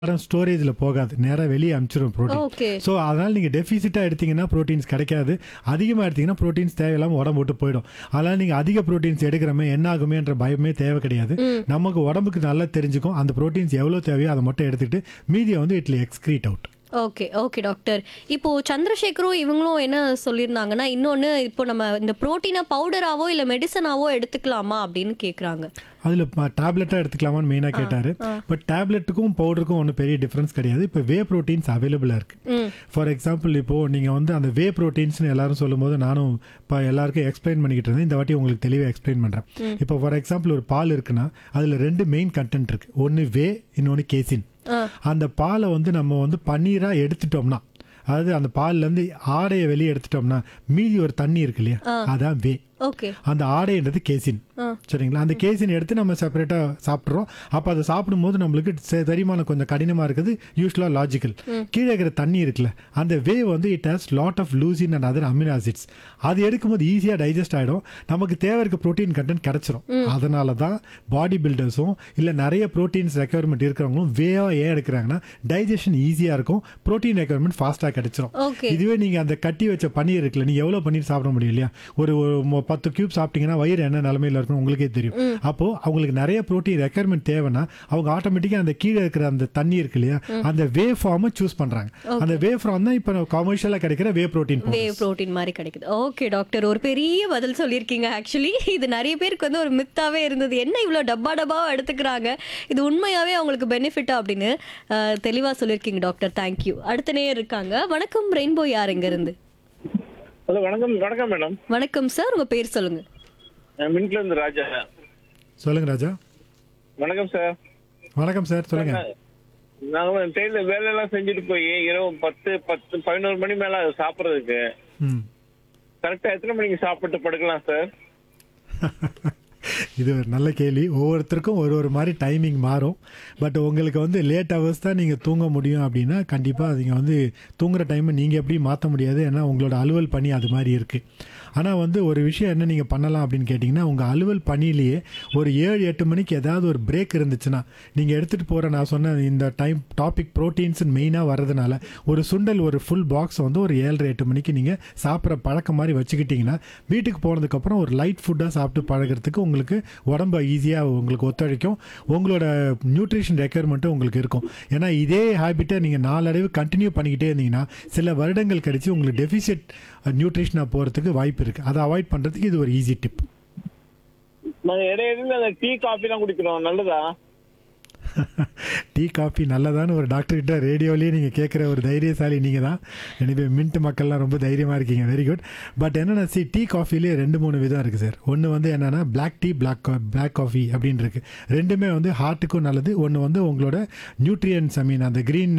ஸ்டோரேஜில் போகாது நேராக வெளியே அனுப்பிச்சிடும் ப்ரோட்டீன் ஓகே ஸோ அதனால் நீங்கள் டெஃபிசிட்டாக எடுத்தீங்கன்னா ப்ரோட்டீன்ஸ் கிடைக்காது அதிகமாக எடுத்தீங்கன்னா ப்ரோட்டீன்ஸ் தேவையில்லாமல் உடம்பு விட்டு போயிடும் அதனால் நீங்கள் அதிக ப்ரோட்டீன்ஸ் எடுக்கிறமே என்ன ஆகுமேன்ற பயமே தேவை கிடையாது நமக்கு உடம்புக்கு நல்லா தெரிஞ்சுக்கும் அந்த ப்ரோட்டீன்ஸ் எவ்வளோ தேவையோ அதை மட்டும் எடுத்துக்கிட்டு மீதியை வந்து idli excrete out okay okay doctor இப்போ சந்திரசேகரும் இவங்களும் என்ன சொல்லியிருந்தாங்கன்னா இன்னொன்று இப்போ நம்ம இந்த புரோட்டீனை பவுடராவோ இல்லை மெடிசனாவோ எடுத்துக்கலாமா அப்படின்னு கேட்குறாங்க அதில் டேப்லெட்டாக எடுத்துக்கலாமான்னு மெயினாக கேட்டார் பட் டேப்லெட்டுக்கும் பவுடருக்கும் ஒன்றும் பெரிய டிஃப்ரென்ஸ் கிடையாது இப்போ வே ப்ரோட்டீன்ஸ் அவைலபிளாக இருக்குது ம் ஃபார் எக்ஸாம்பிள் இப்போது நீங்கள் வந்து அந்த வே ப்ரோட்டீன்ஸ்னு எல்லாரும் சொல்லும்போது நானும் இப்போ எல்லாருக்கும் எக்ஸ்பிளைன் பண்ணிக்கிட்டு இருந்தேன் இந்த வாட்டி உங்களுக்கு தெளிவாக எக்ஸ்பிளைன் பண்ணுறேன் இப்போ ஃபார் எக்ஸாம்பிள் ஒரு பால் இருக்குன்னா அதில் ரெண்டு மெயின் கண்டென்ட் இருக்குது ஒன்று வே இன்னொன்று கேசின் ஆ அந்த பாலை வந்து நம்ம வந்து பன்னீராக எடுத்துட்டோம்னா அதாவது அந்த பால்லேருந்து ஆடையை வெளியே எடுத்துட்டோம்னா மீதி ஒரு தண்ணி இருக்கு இல்லையா அதான் வே ஓகே அந்த ஆடைன்றது கேசின் ஆ. சரிங்களா அந்த கேசின் எடுத்து நம்ம செப்பரேட்டாக சாப்பிட்றோம் அப்போ அதை சாப்பிடும்போது நம்மளுக்கு செ- செரிமானம் கொஞ்சம் கடினமாக இருக்குது யூஸ்வலாக லாஜிக்கல் கீழே இருக்கிற தண்ணி இருக்குல்ல அந்த வே வந்து it has lot of leucine and other amino acids அது எடுக்கும்போது ஈஸியாக டைஜஸ்ட் ஆகிடும் நமக்கு தேவை இருக்க ப்ரோட்டீன் கண்டென்ட் கிடச்சிரும் அதனால தான் பாடி பில்டர்ஸும் இல்லை நிறைய ப்ரோட்டீன்ஸ் ரெக்குயர்மெண்ட் இருக்கிறவங்களும் வேவாக ஏன் எடுக்கிறாங்கன்னா டைஜஷன் ஈஸியாக இருக்கும் ப்ரோட்டீன் ரெக்குயர்மெண்ட் ஃபாஸ்ட்டாக கிடைச்சிரும் ஓகே இதுவே நீங்க அந்த கட்டி வச்ச பன்னீர் இருக்குல்ல நீங்க எவ்வளவு பன்னீர் சாப்பிட முடியும் இல்லையா ஒரு ஒரு மொ- பத்து கியூப் சாப்பிட்டீங்கன்னா வயிறு என்ன நிலமையில இருக்கும் உங்களுக்கே தெரியும் அப்போ அவங்களுக்கு நிறைய ப்ரோட்டீன் ரெக்குயர்மெண்ட் தேவைன்னா அவங்க ஆட்டோமேட்டிக்கா அந்த கீழே இருக்கிற அந்த தண்ணி இருக்கு இல்லையா அந்த வே ஃபார்மை சூஸ் பண்றாங்க அந்த வே ஃபார்ம் தான் இப்போ கமர்ஷியலா கிடைக்கிற வே ப்ரோட்டீன் வே புரோட்டீன் மாதிரி கிடைக்குது ஓகே டாக்டர் ஒரு பெரிய பதில் சொல்லியிருக்கீங்க ஆக்சுவலி இது நிறைய பேருக்கு வந்து ஒரு மித்தாவே இருந்தது என்ன இவ்வளோ டப்பா டப்பாவா எடுத்துக்கிறாங்க இது உண்மையாவே அவங்களுக்கு பெனிஃபிட்டா அப்படின்னு அஹ், தெளிவா சொல்லியிருக்கீங்க டாக்டர் தேங்க்யூ அடுத்த நேரம் இருக்காங்க வணக்கம் ரெயின்போ யார் எங்க இருந்து ஹலோ வணக்கம் வணக்கம் மேடம் வணக்கம் சார் உங்க பேர் சொல்லுங்க நான் மின்ட்ல இருந்து ராஜா சொல்லுங்க ராஜா வணக்கம் சார் வணக்கம் சார் சொல்லுங்க நாங்க டெய்லர் வேலையெல்லாம் செஞ்சுட்டு போய் இரவு பத்து பத்து பதினோரு மணி மேல அது சாப்பிட்றதுக்கு ம் கரெக்டா எத்தனை மணிக்கு சாப்பிட்டு படுக்கலாம் சார் இது ஒரு நல்ல கேள்வி ஒவ்வொருத்தருக்கும் ஒரு ஒரு மாதிரி டைமிங் மாறும் பட் உங்களுக்கு வந்து லேட் ஹவர்ஸ் தான் நீங்கள் தூங்க முடியும் அப்படின்னா கண்டிப்பாக நீங்கள் வந்து தூங்குற டைமை நீங்கள் எப்படி மாற்ற முடியாது ஏன்னா உங்களோட அலுவல் பணி அது மாதிரி இருக்குது ஆனால் வந்து ஒரு விஷயம் என்ன நீங்கள் பண்ணலாம் அப்படின்னு கேட்டிங்கன்னா உங்கள் அலுவல் பணியிலேயே ஒரு ஏழு எட்டு மணிக்கு ஏதாவது ஒரு பிரேக் இருந்துச்சுன்னா நீங்கள் எடுத்துகிட்டு போகிற நான் சொன்ன இந்த டைம் டாபிக் ப்ரோட்டீன்ஸ் மெயினாக வர்றதுனால ஒரு சுண்டல் ஒரு ஃபுல் பாக்ஸ் வந்து ஒரு ஏழரை எட்டு மணிக்கு நீங்கள் சாப்பிட்ற பழக்கம் மாதிரி வச்சுக்கிட்டிங்கன்னா வீட்டுக்கு போனதுக்கப்புறம் ஒரு லைட் ஃபுட்டாக சாப்பிட்டு பழகிறதுக்கு உங்களுக்கு உடம்பு ஈஸியாக உங்களுக்கு ஒத்துழைக்கும் உங்களோட நியூட்ரிஷன் ரெக்குயர்மெண்ட்டும் உங்களுக்கு இருக்கும் ஏன்னா இதே ஹேபிட்டை நீங்கள் நாளடைவு கண்டினியூ பண்ணிக்கிட்டே இருந்தீங்கன்னா சில வருடங்கள் கழிச்சு உங்களுக்கு டெஃபிசிட் நியூட்ரிஷனாக போகிறதுக்கு வாய்ப்பு இருக்குது அதை அவாய்ட் பண்ணுறதுக்கு இது ஒரு ஈஸி டிப் நாங்க இடையில அந்த டீ காஃபி எல்லாம் குடிக்கிறோம் நல்லதா டீ காஃபி நல்லதான்னு ஒரு டாக்டர் கிட்ட ரேடியோலேயே நீங்கள் கேட்குற ஒரு தைரியசாலி நீங்கள் தான் எனவே மின்ட் மக்கள்லாம் ரொம்ப தைரியமாக இருக்கீங்க வெரி குட் பட் என்னென்னா சி டீ காஃபிலே ரெண்டு மூணு விதம் இருக்குது சார் ஒன்று வந்து என்னென்னா black tea black black coffee அப்படின்னு இருக்கு ரெண்டுமே வந்து ஹார்ட்டுக்கும் நல்லது ஒன்று வந்து உங்களோட நியூட்ரியன்ஸ் ஐ மீன் அந்த க்ரீன்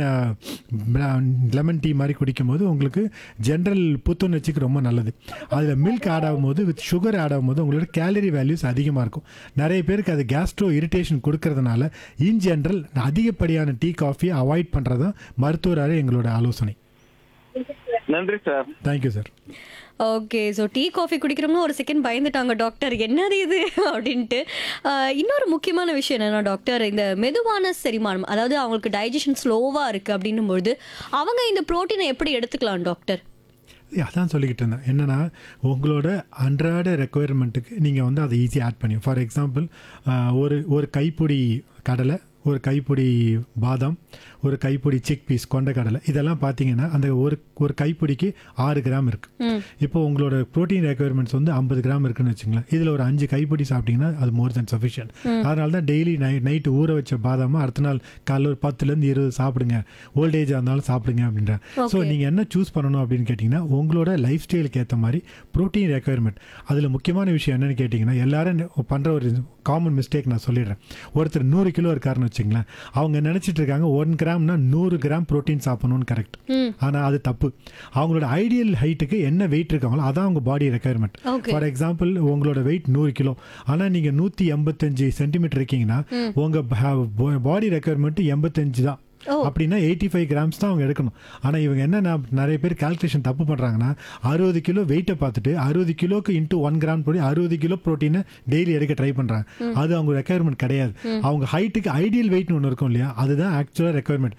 லெமன் டீ மாதிரி குடிக்கும்போது உங்களுக்கு ஜென்ரல் புத்துணர்ச்சிக்கு ரொம்ப நல்லது அதில் மில்க் ஆட் ஆகும்போது வித் சுகர் ஆட் ஆகும்போது உங்களோட கேலரி வேல்யூஸ் அதிகமாக இருக்கும் நிறைய பேருக்கு அது கேஸ்ட்ரோ இரிட்டேஷன் கொடுக்கறதுனால இன் ஜென்ரல் அதிகப்படியான டீ காஃபியை அவாய்ட் பண்ணுறது தான் மருத்துவராக எங்களோட ஆலோசனை நன்றி sir thank you sir okay so tea coffee குடிக்கிறவங்க ஒரு செகண்ட் பயந்துட்டாங்க டாக்டர் என்னது இது அப்படின்ட்டு ஆஹ், இன்னொரு முக்கியமான விஷயம் என்னன்னா டாக்டர் இந்த மெதுவான செரிமானம் அதாவது அவங்களுக்கு டைஜஷன் ஸ்லோவாக இருக்குது அப்படின்னும் பொழுது அவங்க இந்த புரோட்டீனை எப்படி எடுத்துக்கலாம் டாக்டர் அதான் சொல்லிக்கிட்டு இருந்தேன் என்னென்னா உங்களோட அன்றாட ரெக்குயர்மெண்ட்டுக்கு நீங்கள் வந்து அதை ஈஸியாக ஆட் பண்ணி ஃபார் எக்ஸாம்பிள் ஒரு ஒரு கைப்பிடி கடலை ஒரு கைப்பிடி பாதாம் ஒரு கைப்பிடி சிக் பீஸ் கொண்ட கடலை இதெல்லாம் பார்த்தீங்கன்னா அந்த ஒரு ஒரு கைப்பிடிக்கு ஆறு கிராம் இருக்குது இப்போ உங்களோட ப்ரோட்டீன் ரெக்குயர்மெண்ட்ஸ் வந்து ஐம்பது கிராம் இருக்குன்னு வச்சுங்களேன் இதில் ஒரு அஞ்சு கைப்பிடி சாப்பிட்டீங்கன்னா அது மோர் தென் சஃபிஷியன்ட் அதனால தான் டெய்லி நை நைட்டு ஊற வச்ச பாதாமை அடுத்த நாள் காலைல ஒரு பத்துலேருந்து இருபது சாப்பிடுங்க ஓல்டேஜாக இருந்தாலும் சாப்பிடுங்க அப்படின்றேன் ஸோ நீங்கள் என்ன சூஸ் பண்ணணும் அப்படின்னு கேட்டிங்கன்னா உங்களோட லைஃப் ஸ்டைலுக்கு ஏற்ற மாதிரி ப்ரோட்டீன் ரெக்குயர்மெண்ட் அதில் முக்கியமான விஷயம் என்னன்னு கேட்டிங்கன்னா எல்லாரும் பண்ணுற ஒரு காமன் மிஸ்டேக் நான் சொல்லிடுறேன் ஒருத்தர் நூறு கிலோ இருக்காருன்னு வச்சுங்களேன் அவங்க நினச்சிட்டு இருக்காங்க ஒன் கிராம்னா நூறு கிராம் ப்ரோட்டீன் சாப்பிடணும்னு கரெக்ட் ஆனால் அது தப்பு அவங்களோட ஐடியல் ஹைட்டுக்கு என்ன வெயிட் இருக்காங்களோ அதான் அவங்க body requirement Okay. For example உங்களோட வெயிட் நூறு கிலோ ஆனால் நீங்கள் நூற்றி எண்பத்தஞ்சு சென்டிமீட்டர் இருக்கீங்கன்னா உங்கள் பாடி ரெக்குயர்மெண்ட் எண்பத்தஞ்சு தான் ஓ. அப்படின்னா எயிட்டி ஃபைவ் கிராம்ஸ் தான் அவங்க எடுக்கணும் ஆனால் இவங்க என்ன நான் நிறைய பேர் கால்குலேஷன் தப்பு பண்ணுறாங்கன்னா அறுபது கிலோ வெயிட்டை பார்த்துட்டு அறுபது கிலோக்கு இன்ட்டு ஒன் கிராம் போய் அறுபது கிலோ ப்ரோட்டீனை டெய்லி எடுக்க ட்ரை பண்ணுறாங்க அது அவங்க ரெக்குயர்மெண்ட் கிடையாது அவங்க ஹைட்டுக்கு ஐடியல் வெயிட்னு ஒன்று இருக்கும் இல்லையா அதுதான் ஆக்சுவலாக ரெக்குயர்மெண்ட்